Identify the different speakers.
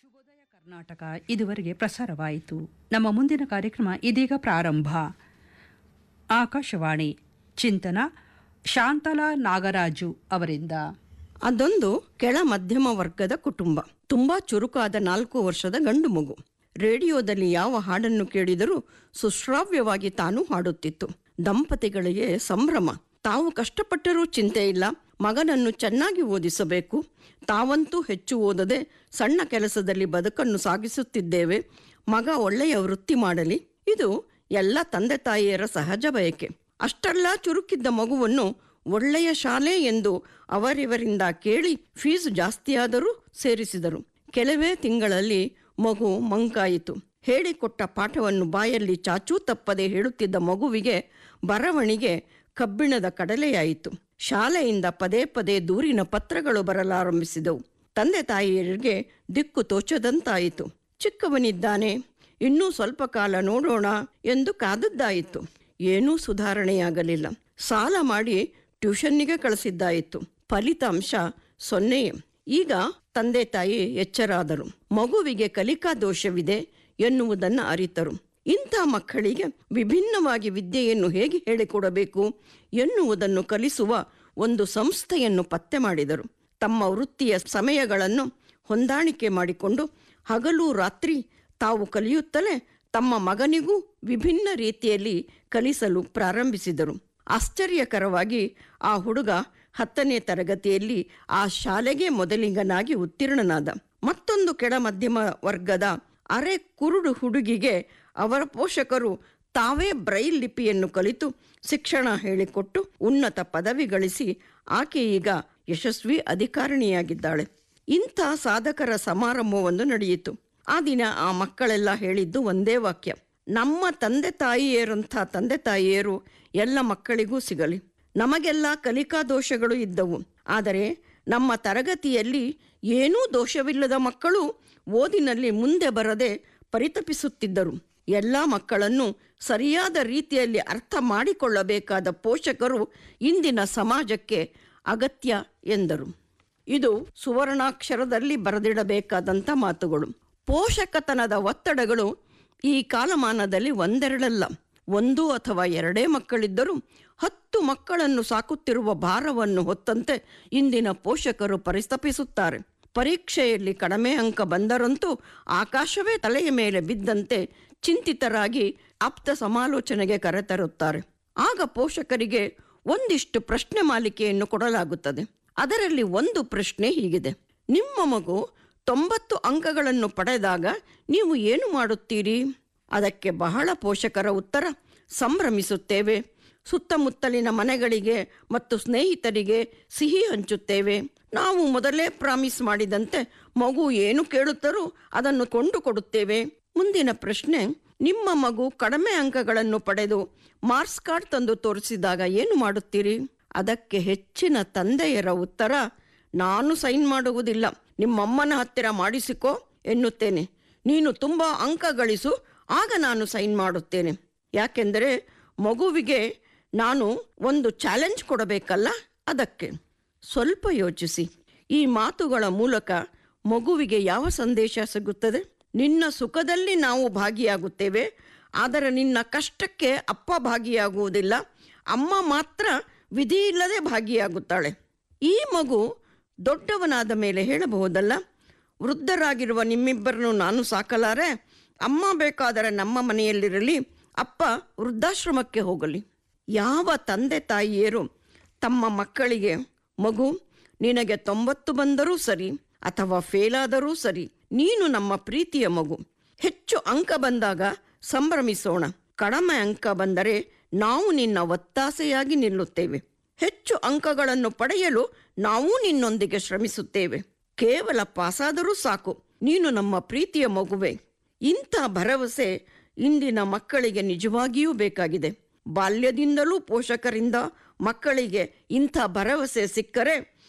Speaker 1: ಕರ್ನಾಟಕ ಇದುವರೆಗೆ ಪ್ರಸಾರವಾಯಿತು ನಮ್ಮ ಮುಂದಿನ ಕಾರ್ಯಕ್ರಮ ಇದೀಗ ಪ್ರಾರಂಭ ಆಕಾಶವಾಣಿ ಚಿಂತನ ಶಾಂತಲಾ ನಾಗರಾಜು ಅವರಿಂದ
Speaker 2: ಅದೊಂದು ಕೆಳ ಮಧ್ಯಮ ವರ್ಗದ ಕುಟುಂಬ ತುಂಬಾ ಚುರುಕಾದ ನಾಲ್ಕು ವರ್ಷದ ಗಂಡು ಮಗು ರೇಡಿಯೋದಲ್ಲಿ ಯಾವ ಹಾಡನ್ನು ಕೇಳಿದರೂ ಸುಶ್ರಾವ್ಯವಾಗಿ ತಾನು ಹಾಡುತ್ತಿತ್ತು ದಂಪತಿಗಳಿಗೆ ಸಂಭ್ರಮ ತಾವು ಕಷ್ಟಪಟ್ಟರೂ ಚಿಂತೆ ಇಲ್ಲ ಮಗನನ್ನು ಚೆನ್ನಾಗಿ ಓದಿಸಬೇಕು ತಾವಂತೂ ಹೆಚ್ಚು ಓದದೆ ಸಣ್ಣ ಕೆಲಸದಲ್ಲಿ ಬದುಕನ್ನು ಸಾಗಿಸುತ್ತಿದ್ದೇವೆ ಮಗ ಒಳ್ಳೆಯ ವೃತ್ತಿ ಮಾಡಲಿ ಇದು ಎಲ್ಲ ತಂದೆ ತಾಯಿಯರ ಸಹಜ ಬಯಕೆ ಅಷ್ಟೆಲ್ಲ ಚುರುಕಿದ್ದ ಮಗುವನ್ನು ಒಳ್ಳೆಯ ಶಾಲೆ ಎಂದು ಅವರಿವರಿಂದ ಕೇಳಿ ಫೀಸ್ ಜಾಸ್ತಿಯಾದರೂ ಸೇರಿಸಿದರು ಕೆಲವೇ ತಿಂಗಳಲ್ಲಿ ಮಗು ಮಂಕಾಯಿತು ಹೇಳಿಕೊಟ್ಟ ಪಾಠವನ್ನು ಬಾಯಲ್ಲಿ ಚಾಚೂ ತಪ್ಪದೆ ಹೇಳುತ್ತಿದ್ದ ಮಗುವಿಗೆ ಬರವಣಿಗೆ ಕಬ್ಬಿಣದ ಕಡಲೆಯಾಯಿತು ಶಾಲೆಯಿಂದ ಪದೇ ಪದೇ ದೂರಿನ ಪತ್ರಗಳು ಬರಲಾರಂಭಿಸಿದವು ತಂದೆ ತಾಯಿಯರಿಗೆ ದಿಕ್ಕು ತೋಚದಂತಾಯಿತು ಚಿಕ್ಕವನಿದ್ದಾನೆ ಇನ್ನೂ ಸ್ವಲ್ಪ ಕಾಲ ನೋಡೋಣ ಎಂದು ಕಾದದ್ದಾಯಿತು ಏನೂ ಸುಧಾರಣೆಯಾಗಲಿಲ್ಲ ಸಾಲ ಮಾಡಿ ಟ್ಯೂಷನ್ನಿಗೆ ಕಳಿಸಿದ್ದಾಯಿತು ಫಲಿತಾಂಶ ಸೊನ್ನೆಯೇ ಈಗ ತಂದೆ ತಾಯಿ ಎಚ್ಚರಾದರು ಮಗುವಿಗೆ ಕಲಿಕಾ ದೋಷವಿದೆ ಎನ್ನುವುದನ್ನು ಅರಿತರು ಇಂಥ ಮಕ್ಕಳಿಗೆ ವಿಭಿನ್ನವಾಗಿ ವಿದ್ಯೆಯನ್ನು ಹೇಗೆ ಹೇಳಿಕೊಡಬೇಕು ಎನ್ನುವುದನ್ನು ಕಲಿಸುವ ಒಂದು ಸಂಸ್ಥೆಯನ್ನು ಪತ್ತೆ ಮಾಡಿದರು ತಮ್ಮ ವೃತ್ತಿಯ ಸಮಯಗಳನ್ನು ಹೊಂದಾಣಿಕೆ ಮಾಡಿಕೊಂಡು ಹಗಲು ರಾತ್ರಿ ತಾವು ಕಲಿಯುತ್ತಲೇ ತಮ್ಮ ಮಗನಿಗೂ ವಿಭಿನ್ನ ರೀತಿಯಲ್ಲಿ ಕಲಿಸಲು ಪ್ರಾರಂಭಿಸಿದರು ಆಶ್ಚರ್ಯಕರವಾಗಿ ಆ ಹುಡುಗ ಹತ್ತನೇ ತರಗತಿಯಲ್ಲಿ ಆ ಶಾಲೆಗೆ ಮೊದಲಿಗನಾಗಿ ಉತ್ತೀರ್ಣನಾದ ಮತ್ತೊಂದು ಕೆಳ ಮಧ್ಯಮ ವರ್ಗದ ಅರೆ ಕುರುಡು ಹುಡುಗಿಗೆ ಅವರ ಪೋಷಕರು ತಾವೇ ಬ್ರೈಲ್ ಲಿಪಿಯನ್ನು ಕಲಿತು ಶಿಕ್ಷಣ ಹೇಳಿಕೊಟ್ಟು ಉನ್ನತ ಪದವಿ ಗಳಿಸಿ ಆಕೆ ಈಗ ಯಶಸ್ವಿ ಅಧಿಕಾರಿಣಿಯಾಗಿದ್ದಾಳೆ ಇಂಥ ಸಾಧಕರ ಸಮಾರಂಭವೊಂದು ನಡೆಯಿತು ಆ ದಿನ ಆ ಮಕ್ಕಳೆಲ್ಲ ಹೇಳಿದ್ದು ಒಂದೇ ವಾಕ್ಯ ನಮ್ಮ ತಂದೆ ತಾಯಿಯರಂಥ ತಂದೆ ತಾಯಿಯರು ಎಲ್ಲ ಮಕ್ಕಳಿಗೂ ಸಿಗಲಿ ನಮಗೆಲ್ಲ ಕಲಿಕಾ ದೋಷಗಳು ಇದ್ದವು ಆದರೆ ನಮ್ಮ ತರಗತಿಯಲ್ಲಿ ಏನೂ ದೋಷವಿಲ್ಲದ ಮಕ್ಕಳು ಓದಿನಲ್ಲಿ ಮುಂದೆ ಬರದೆ ಪರಿತಪಿಸುತ್ತಿದ್ದರು ಎಲ್ಲ ಮಕ್ಕಳನ್ನು ಸರಿಯಾದ ರೀತಿಯಲ್ಲಿ ಅರ್ಥ ಮಾಡಿಕೊಳ್ಳಬೇಕಾದ ಪೋಷಕರು ಇಂದಿನ ಸಮಾಜಕ್ಕೆ ಅಗತ್ಯ ಎಂದರು ಇದು ಸುವರ್ಣಾಕ್ಷರದಲ್ಲಿ ಬರೆದಿಡಬೇಕಾದಂಥ ಮಾತುಗಳು ಪೋಷಕತನದ ಒತ್ತಡಗಳು ಈ ಕಾಲಮಾನದಲ್ಲಿ ಒಂದೆರಡಲ್ಲ ಒಂದು ಅಥವಾ ಎರಡೇ ಮಕ್ಕಳಿದ್ದರೂ ಹತ್ತು ಮಕ್ಕಳನ್ನು ಸಾಕುತ್ತಿರುವ ಭಾರವನ್ನು ಹೊತ್ತಂತೆ ಇಂದಿನ ಪೋಷಕರು ಪರಿತಪಿಸುತ್ತಾರೆ ಪರೀಕ್ಷೆಯಲ್ಲಿ ಕಡಿಮೆ ಅಂಕ ಬಂದರಂತೂ ಆಕಾಶವೇ ತಲೆಯ ಮೇಲೆ ಬಿದ್ದಂತೆ ಚಿಂತಿತರಾಗಿ ಆಪ್ತ ಸಮಾಲೋಚನೆಗೆ ಕರೆತರುತ್ತಾರೆ ಆಗ ಪೋಷಕರಿಗೆ ಒಂದಿಷ್ಟು ಪ್ರಶ್ನೆ ಮಾಲಿಕೆಯನ್ನು ಕೊಡಲಾಗುತ್ತದೆ ಅದರಲ್ಲಿ ಒಂದು ಪ್ರಶ್ನೆ ಹೀಗಿದೆ ನಿಮ್ಮ ಮಗು ತೊಂಬತ್ತು ಅಂಕಗಳನ್ನು ಪಡೆದಾಗ ನೀವು ಏನು ಮಾಡುತ್ತೀರಿ ಅದಕ್ಕೆ ಬಹಳ ಪೋಷಕರ ಉತ್ತರ ಸಂಭ್ರಮಿಸುತ್ತೇವೆ ಸುತ್ತಮುತ್ತಲಿನ ಮನೆಗಳಿಗೆ ಮತ್ತು ಸ್ನೇಹಿತರಿಗೆ ಸಿಹಿ ಹಂಚುತ್ತೇವೆ ನಾವು ಮೊದಲೇ ಪ್ರಾಮಿಸ್ ಮಾಡಿದಂತೆ ಮಗು ಏನು ಕೇಳುತ್ತರೋ ಅದನ್ನು ಕೊಂಡು ಕೊಡುತ್ತೇವೆ ಮುಂದಿನ ಪ್ರಶ್ನೆ ನಿಮ್ಮ ಮಗು ಕಡಿಮೆ ಅಂಕಗಳನ್ನು ಪಡೆದು ಮಾರ್ಕ್ಸ್ ಕಾರ್ಡ್ ತಂದು ತೋರಿಸಿದಾಗ ಏನು ಮಾಡುತ್ತೀರಿ ಅದಕ್ಕೆ ಹೆಚ್ಚಿನ ತಂದೆಯರ ಉತ್ತರ ನಾನು ಸೈನ್ ಮಾಡುವುದಿಲ್ಲ ನಿಮ್ಮಮ್ಮನ ಹತ್ತಿರ ಮಾಡಿಸಿಕೋ ಎನ್ನುತ್ತೇನೆ ನೀನು ತುಂಬ ಅಂಕ ಗಳಿಸು ಆಗ ನಾನು ಸೈನ್ ಮಾಡುತ್ತೇನೆ ಯಾಕೆಂದರೆ ಮಗುವಿಗೆ ನಾನು ಒಂದು ಚಾಲೆಂಜ್ ಕೊಡಬೇಕಲ್ಲ ಅದಕ್ಕೆ ಸ್ವಲ್ಪ ಯೋಚಿಸಿ ಈ ಮಾತುಗಳ ಮೂಲಕ ಮಗುವಿಗೆ ಯಾವ ಸಂದೇಶ ಸಿಗುತ್ತದೆ ನಿನ್ನ ಸುಖದಲ್ಲಿ ನಾವು ಭಾಗಿಯಾಗುತ್ತೇವೆ ಆದರೆ ನಿನ್ನ ಕಷ್ಟಕ್ಕೆ ಅಪ್ಪ ಭಾಗಿಯಾಗುವುದಿಲ್ಲ ಅಮ್ಮ ಮಾತ್ರ ವಿಧಿಯಿಲ್ಲದೆ ಭಾಗಿಯಾಗುತ್ತಾಳೆ ಈ ಮಗು ದೊಡ್ಡವನಾದ ಮೇಲೆ ಹೇಳಬಹುದಲ್ಲ ವೃದ್ಧರಾಗಿರುವ ನಿಮ್ಮಿಬ್ಬರನ್ನು ನಾನು ಸಾಕಲಾರೆ ಅಮ್ಮ ಬೇಕಾದರೆ ನಮ್ಮ ಮನೆಯಲ್ಲಿರಲಿ ಅಪ್ಪ ವೃದ್ಧಾಶ್ರಮಕ್ಕೆ ಹೋಗಲಿ ಯಾವ ತಂದೆ ತಾಯಿಯರು ತಮ್ಮ ಮಕ್ಕಳಿಗೆ ಮಗು ನಿನಗೆ ತೊಂಬತ್ತು ಬಂದರೂ ಸರಿ ಅಥವಾ ಫೇಲಾದರೂ ಸರಿ ನೀನು ನಮ್ಮ ಪ್ರೀತಿಯ ಮಗು ಹೆಚ್ಚು ಅಂಕ ಬಂದಾಗ ಸಂಭ್ರಮಿಸೋಣ ಕಡಿಮೆ ಅಂಕ ಬಂದರೆ ನಾವು ನಿನ್ನ ಒತ್ತಾಸೆಯಾಗಿ ನಿಲ್ಲುತ್ತೇವೆ ಹೆಚ್ಚು ಅಂಕಗಳನ್ನು ಪಡೆಯಲು ನಾವು ನಿನ್ನೊಂದಿಗೆ ಶ್ರಮಿಸುತ್ತೇವೆ ಕೇವಲ ಪಾಸಾದರೂ ಸಾಕು ನೀನು ನಮ್ಮ ಪ್ರೀತಿಯ ಮಗುವೆ ಇಂಥ ಭರವಸೆ ಇಂದಿನ ಮಕ್ಕಳಿಗೆ ನಿಜವಾಗಿಯೂ ಬೇಕಾಗಿದೆ ಬಾಲ್ಯದಿಂದಲೂ ಪೋಷಕರಿಂದ ಮಕ್ಕಳಿಗೆ ಇಂಥ ಭರವಸೆ ಸಿಕ್ಕರೆ